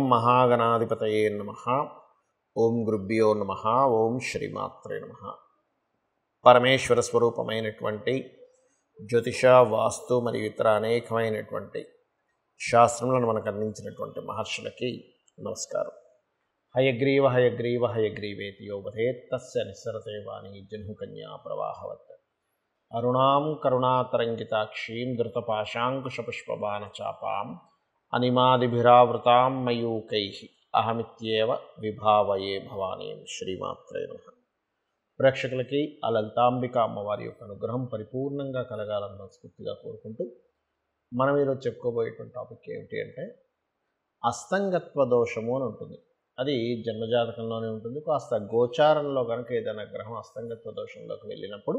మహాగణాధిపతయే నమ ఓం గురుభ్యో నమ ఓం శ్రీమాత్రే నమ పరమేశ్వర స్వరూపమైనటువంటి జ్యోతిష వాస్తు మరియు ఇతర అనేకమైనటువంటి శాస్త్రములను మనకు అందించినటువంటి మహర్షులకి నమస్కారం హయగ్రీవ హయగ్రీవ హయగ్రీవేతి యోగధే తస్య నిస్సరతే వాణి జహ్నుకన్యా ప్రవాహవత్ అరుణాం కరుణాతరంగితాక్షీం ధృతపాశాంకుశపుష్పబాణచాపాం అనిమాదిభిరావృతాం మయూకై అహమిత్యేవ విభావయే భవానీం శ్రీమాత్రే నమ ప్రేక్షకులకి ఆ లలితాంబిక అమ్మవారి యొక్క అనుగ్రహం పరిపూర్ణంగా కలగాలని మనస్ఫూర్తిగా కోరుకుంటూ మనం ఈరోజు చెప్పుకోబోయేటువంటి టాపిక్ ఏమిటి అంటే అస్తంగత్వ దోషము అని ఉంటుంది అది జన్మజాతకంలోనే ఉంటుంది కాస్త గోచారంలో కనుక ఏదైనా గ్రహం అస్తంగత్వ దోషంలోకి వెళ్ళినప్పుడు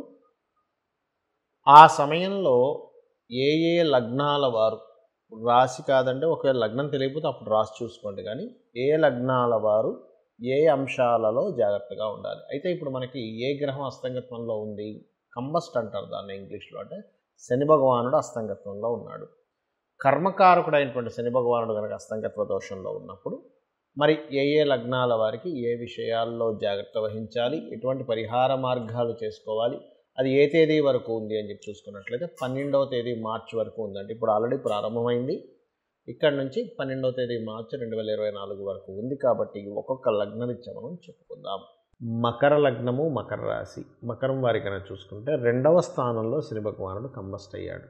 ఆ సమయంలో ఏ ఏ లగ్నాల వారు రాశి కాదంటే ఒకవేళ లగ్నం తెలియకపోతే అప్పుడు రాసి చూసుకోండి కానీ ఏ లగ్నాల వారు ఏ అంశాలలో జాగ్రత్తగా ఉండాలి అయితే ఇప్పుడు మనకి ఏ గ్రహం అస్తంగత్వంలో ఉంది కంబస్ట్ అంటారు దాన్ని ఇంగ్లీష్లో అంటే శని భగవానుడు అస్తంగత్వంలో ఉన్నాడు కర్మకారకుడైనటువంటి శని భగవానుడు కనుక అస్తంగత్వ దోషంలో ఉన్నప్పుడు మరి ఏ ఏ లగ్నాల వారికి ఏ విషయాల్లో జాగ్రత్త వహించాలి ఎటువంటి పరిహార మార్గాలు చేసుకోవాలి అది ఏ తేదీ వరకు ఉంది అని చెప్పి చూసుకున్నట్లయితే పన్నెండవ తేదీ మార్చి వరకు ఉందండి ఇప్పుడు ఆల్రెడీ ప్రారంభమైంది ఇక్కడ నుంచి పన్నెండవ తేదీ మార్చి రెండు వేల ఇరవై నాలుగు వరకు ఉంది కాబట్టి ఒక్కొక్క లగ్నరీత్యా మనం చెప్పుకుందాం మకర లగ్నము మకర రాశి మకరం వారి కనుక చూసుకుంటే రెండవ స్థానంలో శని భగవానుడు కంబస్ట్ అయ్యాడు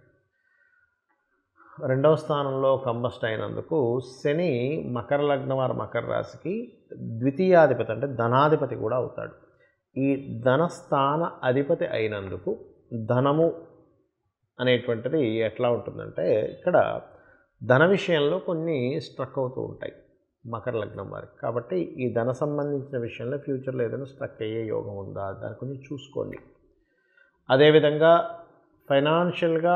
రెండవ స్థానంలో కంబస్ట్ అయినందుకు శని మకర లగ్నం వారి మకర రాశికి ద్వితీయాధిపతి అంటే ధనాధిపతి కూడా అవుతాడు ఈ ధనస్థాన అధిపతి అయినందుకు ధనము అనేటువంటిది ఎట్లా ఉంటుందంటే ఇక్కడ ధన విషయంలో కొన్ని స్ట్రక్ అవుతూ ఉంటాయి మకర లగ్నం వారికి కాబట్టి ఈ ధన సంబంధించిన విషయంలో ఫ్యూచర్లో ఏదైనా స్ట్రక్ అయ్యే యోగం ఉందా దాన్ని కొంచెం చూసుకోండి అదేవిధంగా ఫైనాన్షియల్గా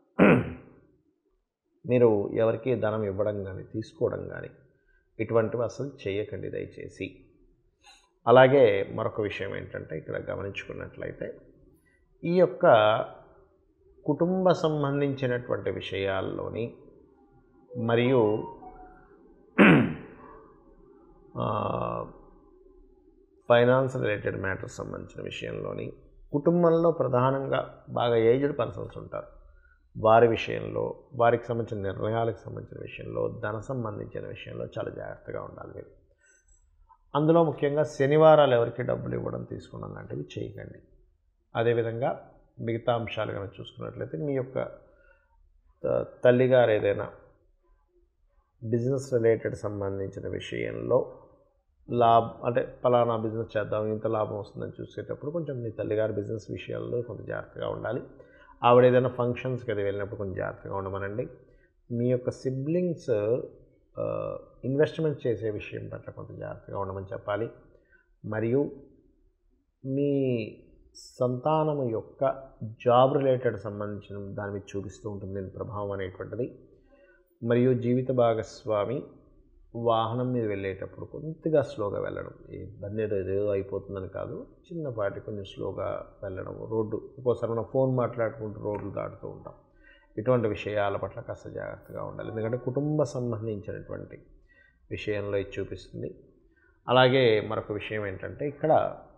మీరు ఎవరికి ధనం ఇవ్వడం కానీ తీసుకోవడం కానీ ఇటువంటివి అసలు చేయకండి దయచేసి అలాగే మరొక విషయం ఏంటంటే ఇక్కడ గమనించుకున్నట్లయితే ఈ యొక్క కుటుంబ సంబంధించినటువంటి విషయాల్లోని మరియు ఫైనాన్స్ రిలేటెడ్ మ్యాటర్స్ సంబంధించిన విషయంలోని కుటుంబంలో ప్రధానంగా బాగా ఏజ్డ్ పర్సన్స్ ఉంటారు వారి విషయంలో వారికి సంబంధించిన నిర్ణయాలకు సంబంధించిన విషయంలో ధన సంబంధించిన విషయంలో చాలా జాగ్రత్తగా ఉండాలి మీరు అందులో ముఖ్యంగా శనివారాలు ఎవరికి డబ్బులు ఇవ్వడం తీసుకోవడం లాంటివి చేయకండి అదేవిధంగా మిగతా అంశాలు కనుక చూసుకున్నట్లయితే మీ యొక్క తల్లిగారు ఏదైనా బిజినెస్ రిలేటెడ్ సంబంధించిన విషయంలో లాభ అంటే ఫలానా బిజినెస్ చేద్దాం ఇంత లాభం వస్తుందని చూసేటప్పుడు కొంచెం మీ తల్లిగారి బిజినెస్ విషయాల్లో కొంత జాగ్రత్తగా ఉండాలి ఆవిడ ఏదైనా ఫంక్షన్స్కి అది వెళ్ళినప్పుడు కొంచెం జాగ్రత్తగా ఉండమనండి మీ యొక్క సిబ్లింగ్స్ ఇన్వెస్ట్మెంట్ చేసే విషయం పట్ల కొంత జాగ్రత్తగా ఉండమని చెప్పాలి మరియు మీ సంతానము యొక్క జాబ్ రిలేటెడ్ సంబంధించిన దాని మీద చూపిస్తూ ఉంటుంది దీని ప్రభావం అనేటువంటిది మరియు జీవిత భాగస్వామి వాహనం మీద వెళ్ళేటప్పుడు కొద్దిగా స్లోగా వెళ్ళడం ఈ బండి ఏదో ఏదో అయిపోతుందని కాదు చిన్నపాటి కొంచెం స్లోగా వెళ్ళడం రోడ్డు ఒక్కోసారి మనం ఫోన్ మాట్లాడుకుంటూ రోడ్లు దాటుతూ ఉంటాం ఇటువంటి విషయాల పట్ల కాస్త జాగ్రత్తగా ఉండాలి ఎందుకంటే కుటుంబ సంబంధించినటువంటి విషయంలో ఇది చూపిస్తుంది అలాగే మరొక విషయం ఏంటంటే ఇక్కడ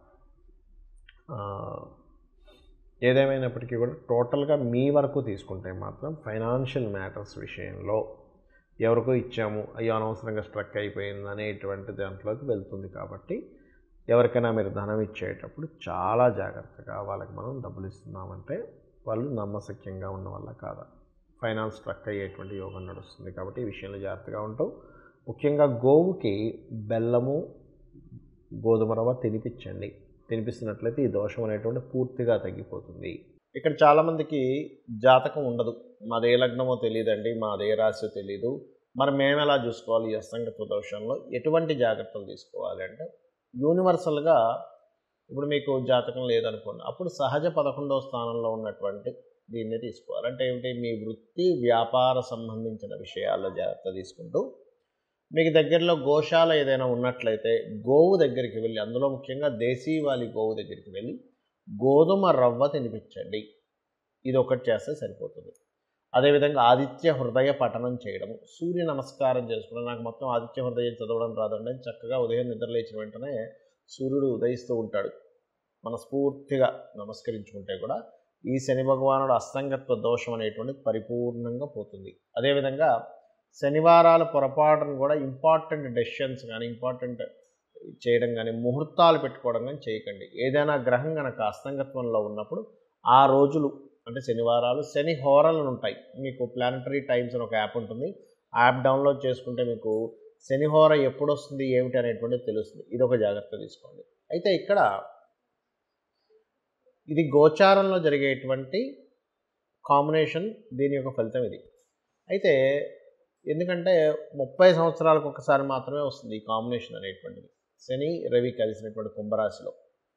ఏదేమైనప్పటికీ కూడా టోటల్గా మీ వరకు తీసుకుంటే మాత్రం ఫైనాన్షియల్ మ్యాటర్స్ విషయంలో ఎవరికో ఇచ్చాము అయ్యో అనవసరంగా స్ట్రక్ అయిపోయింది అనేటువంటి దాంట్లోకి వెళ్తుంది కాబట్టి ఎవరికైనా మీరు ధనం ఇచ్చేటప్పుడు చాలా జాగ్రత్తగా వాళ్ళకి మనం డబ్బులు ఇస్తున్నామంటే వాళ్ళు నమ్మశక్యంగా ఉన్న వల్ల కాదా ఫైనాన్స్ స్ట్రక్ అయ్యేటువంటి యోగం నడుస్తుంది కాబట్టి ఈ విషయంలో జాగ్రత్తగా ఉంటూ ముఖ్యంగా గోవుకి బెల్లము గోధుమ రవ్వ తినిపించండి తినిపిస్తున్నట్లయితే ఈ దోషం అనేటువంటి పూర్తిగా తగ్గిపోతుంది ఇక్కడ చాలామందికి జాతకం ఉండదు మాదే లగ్నమో తెలియదండి మాదే రాశి తెలియదు మరి మేము ఎలా చూసుకోవాలి ఈ అసంగత్వ దోషంలో ఎటువంటి జాగ్రత్తలు తీసుకోవాలి అంటే యూనివర్సల్గా ఇప్పుడు మీకు జాతకం లేదనుకోండి అప్పుడు సహజ పదకొండవ స్థానంలో ఉన్నటువంటి దీన్ని తీసుకోవాలి అంటే ఏమిటి మీ వృత్తి వ్యాపార సంబంధించిన విషయాల్లో జాగ్రత్త తీసుకుంటూ మీకు దగ్గరలో గోశాల ఏదైనా ఉన్నట్లయితే గోవు దగ్గరికి వెళ్ళి అందులో ముఖ్యంగా దేశీవాలి గోవు దగ్గరికి వెళ్ళి గోధుమ రవ్వ తినిపించండి ఇది ఒకటి చేస్తే సరిపోతుంది అదేవిధంగా ఆదిత్య హృదయ పఠనం చేయడము సూర్య నమస్కారం చేసుకోవడం నాకు మొత్తం ఆదిత్య హృదయం చదవడం రాదండి అని చక్కగా ఉదయం నిద్ర లేచిన వెంటనే సూర్యుడు ఉదయిస్తూ ఉంటాడు మనస్ఫూర్తిగా నమస్కరించుకుంటే కూడా ఈ శని భగవానుడు అస్తంగత్వ దోషం అనేటువంటిది పరిపూర్ణంగా పోతుంది అదేవిధంగా శనివారాల పొరపాటును కూడా ఇంపార్టెంట్ డెసిషన్స్ కానీ ఇంపార్టెంట్ చేయడం కానీ ముహూర్తాలు పెట్టుకోవడం కానీ చేయకండి ఏదైనా గ్రహం కనుక అస్తంగత్వంలో ఉన్నప్పుడు ఆ రోజులు అంటే శనివారాలు శని హోరలు ఉంటాయి మీకు ప్లానటరీ టైమ్స్ అని ఒక యాప్ ఉంటుంది ఆ యాప్ డౌన్లోడ్ చేసుకుంటే మీకు శని హోర ఎప్పుడు వస్తుంది ఏమిటి అనేటువంటిది తెలుస్తుంది ఇది ఒక జాగ్రత్త తీసుకోండి అయితే ఇక్కడ ఇది గోచారంలో జరిగేటువంటి కాంబినేషన్ దీని యొక్క ఫలితం ఇది అయితే ఎందుకంటే ముప్పై సంవత్సరాలకు ఒకసారి మాత్రమే వస్తుంది ఈ కాంబినేషన్ అనేటువంటిది శని రవి కలిసినటువంటి కుంభరాశిలో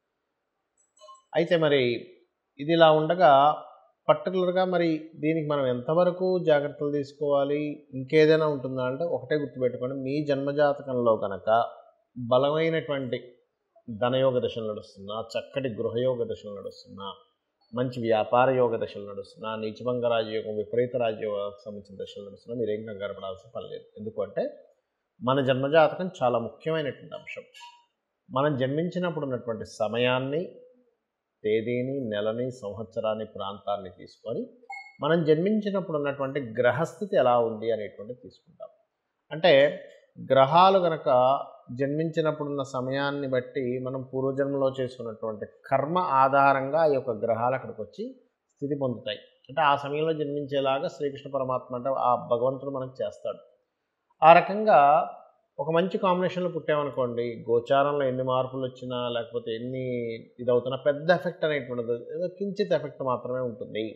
అయితే మరి ఇది ఇలా ఉండగా పర్టికులర్గా మరి దీనికి మనం ఎంతవరకు జాగ్రత్తలు తీసుకోవాలి ఇంకేదైనా ఉంటుందా అంటే ఒకటే గుర్తుపెట్టుకోండి మీ జన్మజాతకంలో కనుక బలమైనటువంటి ధనయోగ దశలు నడుస్తున్నా చక్కటి గృహయోగ దశలు నడుస్తున్నా మంచి వ్యాపార యోగ దశలు నడుస్తున్నా నీచభంగ రాజయోగం విపరీత రాజయోగానికి సంబంధించిన దశలు నడుస్తున్నా మీరేం కంగారు పడాల్సిన పని లేదు ఎందుకంటే మన జన్మజాతకం చాలా ముఖ్యమైనటువంటి అంశం మనం జన్మించినప్పుడు ఉన్నటువంటి సమయాన్ని తేదీని నెలని సంవత్సరాన్ని ప్రాంతాన్ని తీసుకొని మనం జన్మించినప్పుడు ఉన్నటువంటి గ్రహస్థితి ఎలా ఉంది అనేటువంటిది తీసుకుంటాం అంటే గ్రహాలు గనక జన్మించినప్పుడున్న సమయాన్ని బట్టి మనం పూర్వజన్మలో చేసుకున్నటువంటి కర్మ ఆధారంగా ఈ యొక్క గ్రహాలు అక్కడికి వచ్చి స్థితి పొందుతాయి అంటే ఆ సమయంలో జన్మించేలాగా శ్రీకృష్ణ పరమాత్మ అంటే ఆ భగవంతుడు మనకు చేస్తాడు ఆ రకంగా ఒక మంచి కాంబినేషన్లో పుట్టామనుకోండి గోచారంలో ఎన్ని మార్పులు వచ్చినా లేకపోతే ఎన్ని ఇదవుతున్నా పెద్ద ఎఫెక్ట్ అనేటువంటిది ఏదో కించిత్ ఎఫెక్ట్ మాత్రమే ఉంటుంది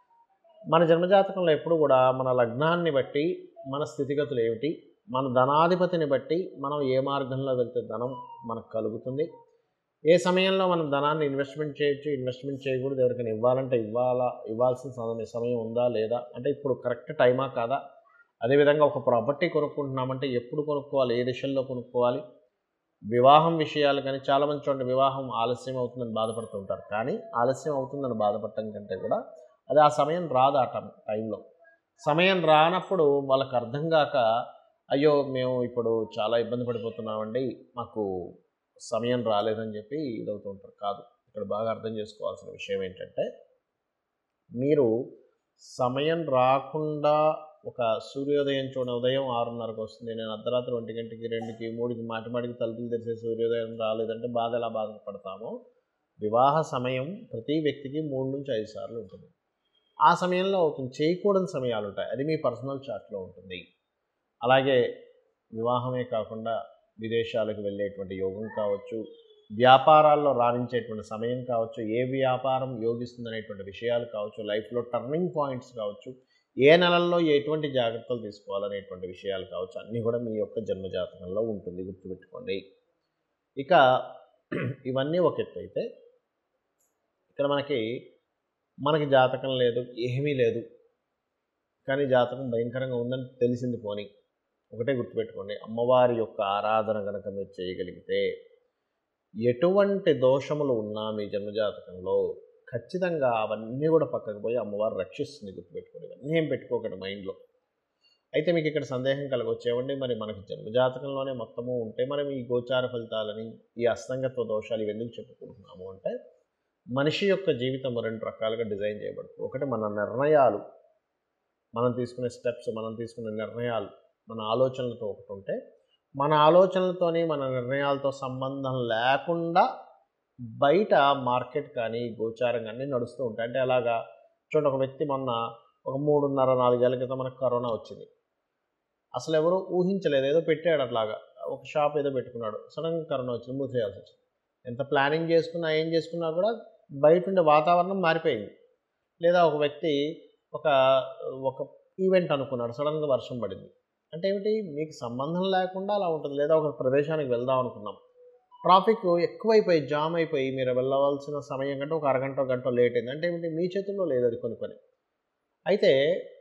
మన జన్మజాతకంలో ఎప్పుడు కూడా మన లగ్నాన్ని బట్టి మన స్థితిగతులు ఏమిటి మన ధనాధిపతిని బట్టి మనం ఏ మార్గంలో వెళ్తే ధనం మనకు కలుగుతుంది ఏ సమయంలో మనం ధనాన్ని ఇన్వెస్ట్మెంట్ చేయొచ్చు ఇన్వెస్ట్మెంట్ చేయకూడదు ఎవరికైనా ఇవ్వాలంటే ఇవ్వాలా ఇవ్వాల్సిన సమయం సమయం ఉందా లేదా అంటే ఇప్పుడు కరెక్ట్ టైమా కాదా అదేవిధంగా ఒక ప్రాపర్టీ కొనుక్కుంటున్నామంటే ఎప్పుడు కొనుక్కోవాలి ఏ దిశల్లో కొనుక్కోవాలి వివాహం విషయాలు కానీ చాలామంది చూడండి వివాహం ఆలస్యం అవుతుందని బాధపడుతుంటారు కానీ ఆలస్యం అవుతుందని బాధపడటం కంటే కూడా అది ఆ సమయం రాదు ఆ టైం టైంలో సమయం రానప్పుడు వాళ్ళకి అర్థం కాక అయ్యో మేము ఇప్పుడు చాలా ఇబ్బంది పడిపోతున్నామండి మాకు సమయం రాలేదని చెప్పి ఇదవుతూ ఉంటారు కాదు ఇక్కడ బాగా అర్థం చేసుకోవాల్సిన విషయం ఏంటంటే మీరు సమయం రాకుండా ఒక సూర్యోదయం చూడండి ఉదయం ఆరున్నరకు వస్తుంది నేను అర్ధరాత్రి ఒంటి గంటకి రెండుకి మూడుకి మాటి మాటికి తలుపులు తెరిసే సూర్యోదయం రాలేదంటే బాధ ఎలా బాధపడతామో వివాహ సమయం ప్రతి వ్యక్తికి మూడు నుంచి ఐదు సార్లు ఉంటుంది ఆ సమయంలో అవుతుంది చేయకూడని సమయాలు ఉంటాయి అది మీ పర్సనల్ చార్ట్లో ఉంటుంది అలాగే వివాహమే కాకుండా విదేశాలకు వెళ్ళేటువంటి యోగం కావచ్చు వ్యాపారాల్లో రాణించేటువంటి సమయం కావచ్చు ఏ వ్యాపారం యోగిస్తుంది అనేటువంటి విషయాలు కావచ్చు లైఫ్లో టర్నింగ్ పాయింట్స్ కావచ్చు ఏ నెలల్లో ఎటువంటి జాగ్రత్తలు తీసుకోవాలనేటువంటి విషయాలు కావచ్చు అన్నీ కూడా మీ యొక్క జన్మజాతకంలో ఉంటుంది గుర్తుపెట్టుకోండి ఇక ఇవన్నీ ఒక ఎత్తు అయితే ఇక్కడ మనకి మనకి జాతకం లేదు ఏమీ లేదు కానీ జాతకం భయంకరంగా ఉందని తెలిసింది పోని ఒకటే గుర్తుపెట్టుకోండి అమ్మవారి యొక్క ఆరాధన కనుక మీరు చేయగలిగితే ఎటువంటి దోషములు ఉన్నా మీ జన్మజాతకంలో ఖచ్చితంగా అవన్నీ కూడా పక్కకు పోయి అమ్మవారు రక్షిస్తుంది గుర్తుపెట్టుకోండి ఇవన్నీ ఏం పెట్టుకోకండి మైండ్లో అయితే మీకు ఇక్కడ సందేహం కలగొచ్చేవండి మరి మనకి జన్మజాతకంలోనే మొత్తము ఉంటే మనం ఈ గోచార ఫలితాలని ఈ అస్తంగత్వ దోషాలు ఇవి ఎందుకు చెప్పుకుంటున్నాము అంటే మనిషి యొక్క జీవితం రెండు రకాలుగా డిజైన్ చేయబడుతుంది ఒకటి మన నిర్ణయాలు మనం తీసుకునే స్టెప్స్ మనం తీసుకునే నిర్ణయాలు మన ఆలోచనలతో ఒకటి ఉంటే మన ఆలోచనలతోని మన నిర్ణయాలతో సంబంధం లేకుండా బయట మార్కెట్ కానీ గోచారం కానీ నడుస్తూ ఉంటాయి అంటే అలాగా చూడండి ఒక వ్యక్తి మొన్న ఒక మూడున్నర నాలుగేళ్ల క్రితం మనకు కరోనా వచ్చింది అసలు ఎవరు ఊహించలేదు ఏదో పెట్టాడు అట్లాగా ఒక షాప్ ఏదో పెట్టుకున్నాడు సడన్గా కరోనా వచ్చింది మూసేయాల్సి వచ్చింది ఎంత ప్లానింగ్ చేసుకున్నా ఏం చేసుకున్నా కూడా బయట ఉండే వాతావరణం మారిపోయింది లేదా ఒక వ్యక్తి ఒక ఒక ఈవెంట్ అనుకున్నాడు సడన్గా వర్షం పడింది అంటే ఏమిటి మీకు సంబంధం లేకుండా అలా ఉంటుంది లేదా ఒక ప్రదేశానికి వెళ్దాం అనుకున్నాం ట్రాఫిక్ ఎక్కువైపోయి జామ్ అయిపోయి మీరు వెళ్ళవలసిన సమయం కంటే ఒక అరగంట గంట లేట్ అయింది అంటే ఏమిటి మీ చేతుల్లో లేదు అది కొన్ని కొన్ని అయితే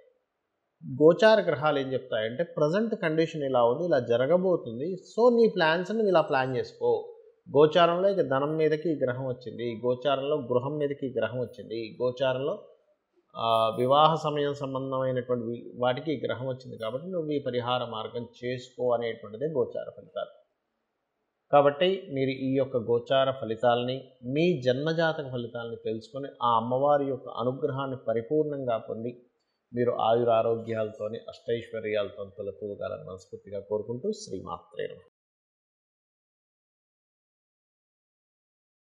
గోచార గ్రహాలు ఏం చెప్తాయంటే ప్రజెంట్ కండిషన్ ఇలా ఉంది ఇలా జరగబోతుంది సో నీ ప్లాన్స్ని ఇలా ప్లాన్ చేసుకో గోచారంలో ఇక ధనం మీదకి ఈ గ్రహం వచ్చింది గోచారంలో గృహం మీదకి ఈ గ్రహం వచ్చింది గోచారంలో ఆ, వివాహ సమయం సంబంధమైనటువంటి వి- వాటికి ఈ గ్రహం వచ్చింది కాబట్టి నువ్వు ఈ పరిహార మార్గం చేసుకో అనేటువంటిదే గోచార ఫలితాలు కాబట్టి మీరు ఈ యొక్క గోచార ఫలితాలని మీ జన్మజాతక ఫలితాలని తెలుసుకొని ఆ అమ్మవారి యొక్క అనుగ్రహాన్ని పరిపూర్ణంగా పొంది మీరు ఆయురారోగ్యాలతోని అష్టైశ్వర్యాలతో తొలతూగాలని మనస్ఫూర్తిగా కోరుకుంటూ శ్రీమాత్రే నమః